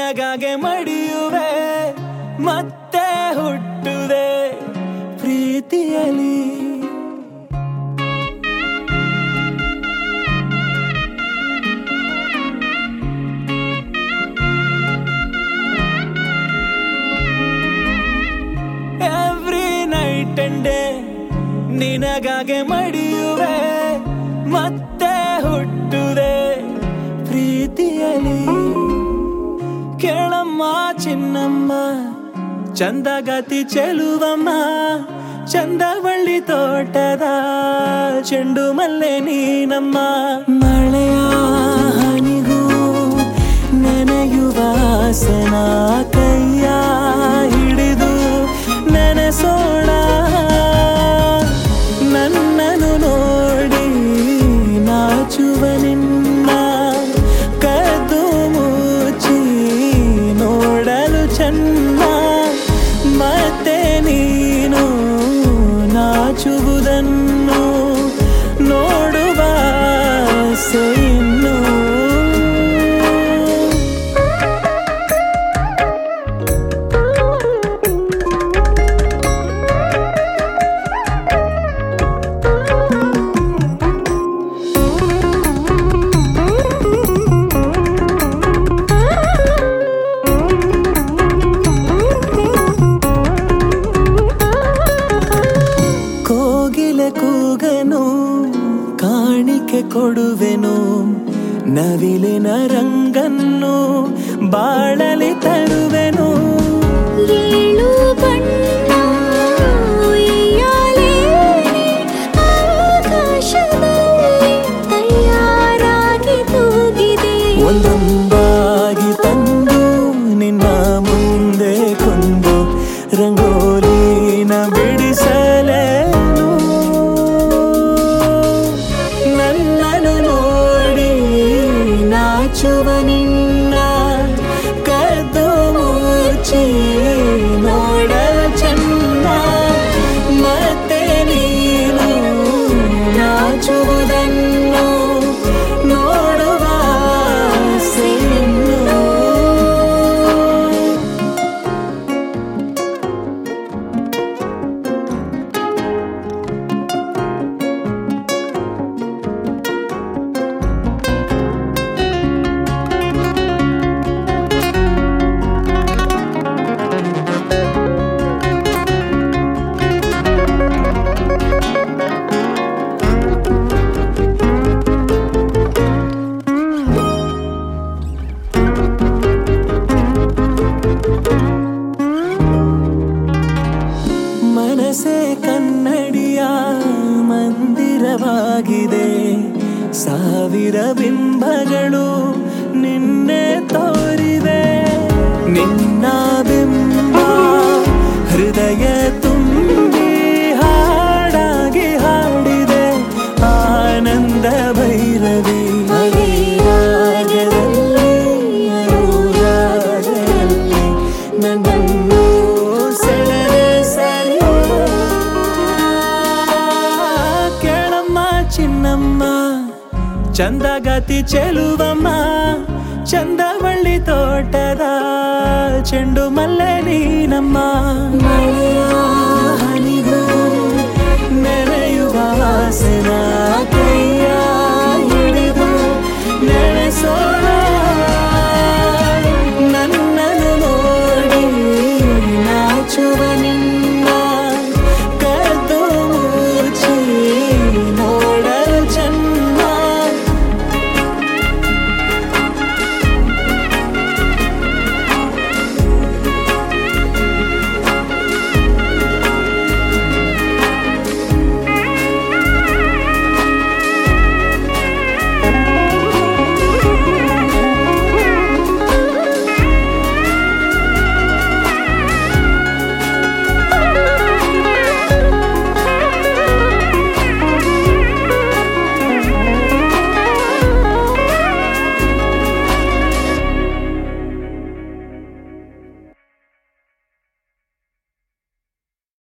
ನಿನಗಾಗೆ ಮಡಿಯುವೆ ಮತ್ತೆ ಹುಟ್ಟುವೆ ಪ್ರೀತಿಯಲಿ ಎವ್ರಿ ನೈಟ್ ಅಂಡ್ ಡೇ ನಿನಗಾಗೆ ಮಡಿಯುವೆ ಮತ್ತೆ ಹುಟ್ಟುವೆ ಪ್ರೀತಿಯಲಿ ಕೇಳಮ್ಮ ಚಿನ್ನಮ್ಮ ಚಂದಗತಿ ಚೆಲುವಮ್ಮ ಚಂದವಳ್ಳಿ ತೋಟದ ಚೆಂಡು ಮಲ್ಲೆ ನೀನಮ್ಮ ಮಳೆಯ ಹನಿಗೂ ನೆನೆಯುವ ಆಸನ ಕೈಯ ಹಿಡಿದು ನೆನೆಸೋಣ ನನ್ನನ್ನು ನೋಡಿ ನಾಚುವ ನಿನ್ನ ಕದ್ದು ಮುಚ್ಚಿ ನೋಡಲು ಚೆನ್ನ ಮತ್ತೆ ನೀನು ನಾಚುವುದನ್ನು ನೋಡುವ ಆಸೆ ಇನ್ನು ಕೋಗಿಲೆ ಕೂಗನು ಕಾಣಿಕೆ ಕೊಡುವೆನು ನವಿಲಿನ ರಂಗನ್ನು ಬಾಳಲಿ ತರುವೆನು ಏಳು ಬಣ್ಣ ಉಯ್ಯಾಲೆ ಆಕಾಶದಲ್ಲಿ ತಯಾರಾಗಿ ತೂಗಿದೆ ಒಂದೊಂದಾಗಿ ತಂದು ನಿನ್ನ ಮುಂದೆ ಕೊಂದು ರಂಗೋಲಿನ ಬಿಡಿಸಲೇನು ನನ್ನನ್ನು ನೋಡಿ ನಾಚುವ ನಿನ್ನ ಕದ್ದು ಮುಚ್ಚಿ ನೋಡಲು ಚೆನ್ನ ಮತ್ತೆ ನೀನು ನಾಚುವುದನ್ನು ನೋಡುವ ಆಸೆ ಇನ್ನು. ಮನಸ್ಸೇ ಕನ್ನಡಿಯ ಮಂದಿರವಾಗಿದೆ ಸಾವಿರ ಬಿಂಬಗಳು ನಿನ್ನೆ ತೋರಿವೆ ನಿನ್ನ ಬಿಂಬ ಹೃದಯ ತುಂಬಿ ಹಾಡಾಗಿ ಹಾಡಿದೆ ಆನಂದ ಭೈರವಿ ರಾಗದಲ್ಲಿ ಅನುರಾಗದಲ್ಲಿ ನನ್ನನ್ನು ಸೆಳೆದೆ ಸರಿ ಕೇಳಮ್ಮ ಚಿನ್ನಮ್ಮ ಚಂದಗತಿ ಚೆಲುವಮ್ಮ ಚಂದವಳ್ಳಿ ತೋಟದ ಚೆಂಡು ಮಲ್ಲೆ ನೀನಮ್ಮ ಮಳೆಯ ಹನಿಗೂ ನೆನೆಯುವ ಆಸೆನ